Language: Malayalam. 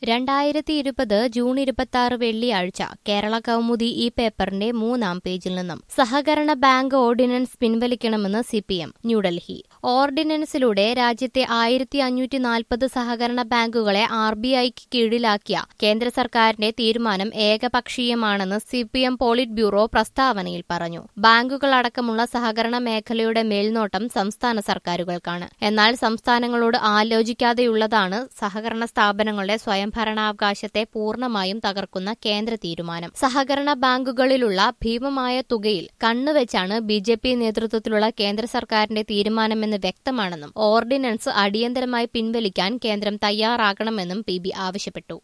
രണ്ടായിരത്തി ഇരുപത് ജൂൺ ഇരുപത്തി ആറ് വെള്ളിയാഴ്ച കേരള കൗമുദി ഈ പേപ്പറിന്റെ മൂന്നാം പേജിൽ നിന്നും സഹകരണ ബാങ്ക് ഓർഡിനൻസ് പിൻവലിക്കണമെന്ന് സി പി എം ന്യൂഡൽഹി ഓർഡിനൻസിലൂടെ രാജ്യത്തെ ആയിരത്തി അഞ്ഞൂറ്റി നാൽപ്പത് സഹകരണ ബാങ്കുകളെ ആർ ബി ഐക്ക് കീഴിലാക്കിയ കേന്ദ്ര സർക്കാരിന്റെ തീരുമാനം ഏകപക്ഷീയമാണെന്ന് C P M polit bureau പ്രസ്താവനയിൽ പറഞ്ഞു ബാങ്കുകളടക്കമുള്ള സഹകരണ മേഖലയുടെ മേൽനോട്ടം സംസ്ഥാന സർക്കാരുകൾക്കാണ് എന്നാൽ സംസ്ഥാനങ്ങളോട് ആലോചിക്കാതെയുള്ളതാണ് സഹകരണ സ്ഥാപനങ്ങളുടെ സ്വയംഭരണാവകാശത്തെ പൂർണ്ണമായും തകർക്കുന്ന കേന്ദ്ര തീരുമാനം സഹകരണ ബാങ്കുകളിലുള്ള ഭീമമായ തുകയിൽ കണ്ണുവെച്ചാണ് ബി ജെ പി നേതൃത്വത്തിലുള്ള കേന്ദ്ര സർക്കാരിന്റെ തീരുമാനമെന്ന് വ്യക്തമാണെന്നും ഓർഡിനൻസ് അടിയന്തരമായി പിൻവലിക്കാൻ കേന്ദ്രം തയ്യാറാകണമെന്നും പി ബി ആവശ്യപ്പെട്ടു